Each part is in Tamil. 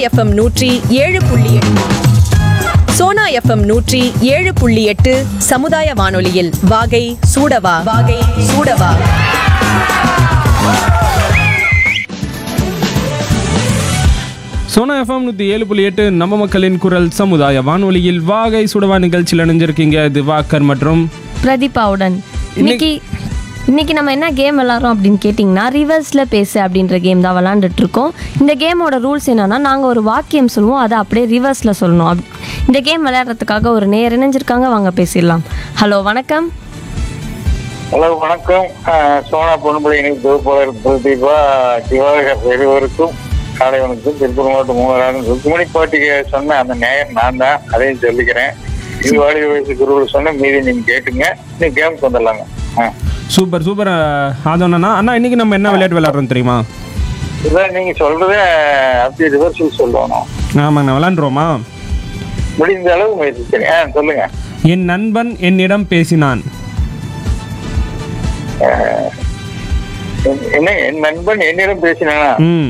எஃப்எம் நூற்றி ஏழு புள்ளி எட்டு சோனா எஃப்எம் நூற்றி ஏழு புள்ளி எட்டு சமுதாய வானொலியில் வாகை சூடவா வாகை சூடவா சோனா எஃப்எம் நூற்றி ஏழு புள்ளி எட்டு நம்ம மக்களின் குரல் சமுதாய வானொலியில் வாகை சுடவா நிகழ்ச்சியில் இணைஞ்சிருக்கீங்க திவாகர் மற்றும் பிரதீபாவுடன் இன்னைக்கு இன்னைக்கு நம்ம என்ன கேம் விளாட்றோம் அப்படின்னு கேட்டிங்கன்னா ரிவர்ஸில் பேசு அப்படின்ற கேம் தான் விளாண்டுட்டு இருக்கோம் இந்த கேமோட ரூல்ஸ் என்னன்னா நாங்கள் ஒரு வாக்கியம் சொல்லுவோம் அதை அப்படியே ரிவர்ஸில் சொல்லணும் அப் இந்த கேம் விளையாடுறதுக்காக ஒரு நேர் இணைஞ்சிருக்காங்க வாங்க பேசிடலாம் ஹலோ வணக்கம் ஹலோ வணக்கம் அஹ், சோனா பொன்முடி இணைப்பு தொகுப்பாளர் பிரதீபா திவாகர் இருவருக்கும் காலை வணக்கம் திருப்பூர் மாவட்டம் மூவராகும் ருக்குமணி பாட்டிக்கு சொன்ன அந்த நேயர் நான் தான் அதையும் சொல்லிக்கிறேன் இது வாலிப வயசு குருவில் சொன்ன மீதி நீங்க கேட்டுங்க நீ கேமுக்கு வந்துடலாங்க ஆ. சூப்பர் சூப்பர் ஆதோனா அண்ணா இன்னைக்கு நம்ம என்ன விளையாட்டு விளையாடுறோம் தெரியுமா இதான் நீங்க சொல்றத அப்படியே ரிவர்சல் சொல்லணும் ஆமாங்கண்ணா விளாண்டுருவோமா முடிந்த அளவு முயற்சிக்கிறேன் ஆ சொல்லுங்க என் நண்பன் என்னிடம் பேசினான் என்- என்ன என் நண்பன் என்னிடம் பேசினானா ம்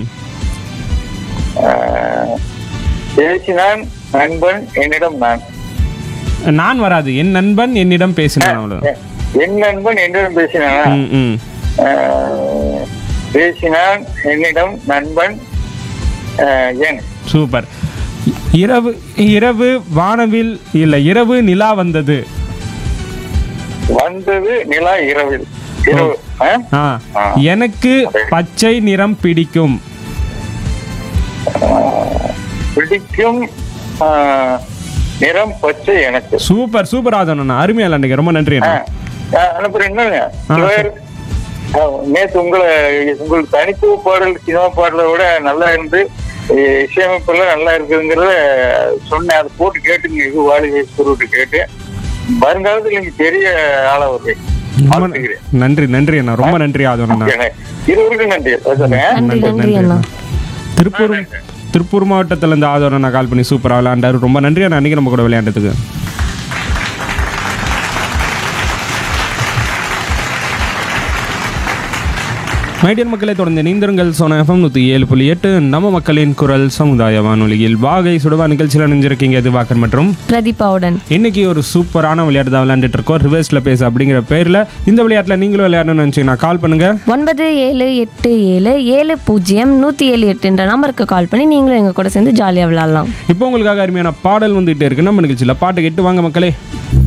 அஹ், பேசினான் நண்பன் என்னிடம் நான் நான் வராது என் நண்பன் என்னிடம் பேசினான் அவ்வளோ என் நண்பன் என்னிடம் பேசினானா ம் ம் ஆஹ், பேசினான் என்னிடம் நண்பன் ஆஹ், என் சூப்பர் இரவு இரவு வானவில் இல்லை இரவு நிலா வந்தது வந்தது நிலா இரவில் இரவு ஆ? ஆ எனக்கு பச்சை நிறம் பிடிக்கும் பிடிக்கும் ஆஹ், நிறம் பச்சை எனக்கு சூப்பர் சூப்பர் ஆதோனா அருமையா விளையாண்டுங்க ரொம்ப நன்றி அண்ணா ஆஹ், அனுப்புறேன் என்னங்க ஆ, இவர், ஆஹ், நேத்து உங்களை உங்கள் தனித்துவ பாடல் சினிமா பாடலை விட நல்லா இருந்து இ- இசையமைப்பெல்லாம் நல்லா இருக்குதுங்கிறத சொன்னேன் அதை போட்டு கேட்டுங்க இது வாலி வயசு கேட்டு வருங்காலத்துல நீங்க பெரிய ஆளா வருவீங்க ரொம்ப வாழ்த்துக்கிறேன். நன்றி நன்றி அண்ணா ரொம்ப நன்றி ஆதோனா இருவருக்கும் நன்றி வச்சுறேன். நன்றி நன்றி அண்ணா திருப்பூர் திருப்பூர் மாவட்டத்துல இருந்து ஆதோனா கால் பண்ணி சூப்பரா விளையாண்டாரு ரொம்ப நன்றி அண்ணா அன்னைக்கு நம்ம கூட விளையாண்டதுக்கு மைடியன் மக்களை தொடர்ந்து நீந்திருங்கள் சோனா எஃப்எம் நூற்றி ஏழு புள்ளி எட்டு நம்ம மக்களின் குரல் சமுதாய வானொலியில் வாகை சுடுவா நிகழ்ச்சியில் நினைஞ்சிருக்கீங்க திவாகர் மற்றும் பிரதீபாவுடன் இன்னைக்கு ஒரு சூப்பரான விளையாட்டு தான் விளையாண்டுட்டு இருக்கோம் ரிவர்ஸ்ல பேச அப்படிங்கிற பேர்ல இந்த விளையாட்டுல நீங்களும் விளையாடணும்னு நினைச்சீங்கன்னா கால் பண்ணுங்க ஒன்பது ஏழு எட்டு ஏழு ஏழு பூஜ்ஜியம் நூற்றி ஏழு எட்டுன்ற நம்பருக்கு கால் பண்ணி நீங்களும் எங்கள் கூட சேர்ந்து ஜாலியாக விளாட்லாம் இப்போ உங்களுக்காக அருமையான பாடல் வந்துகிட்டே இருக்கு நம்ம நிகழ்ச்சியில் பாட்டு கேட்டு வாங்க மக்களே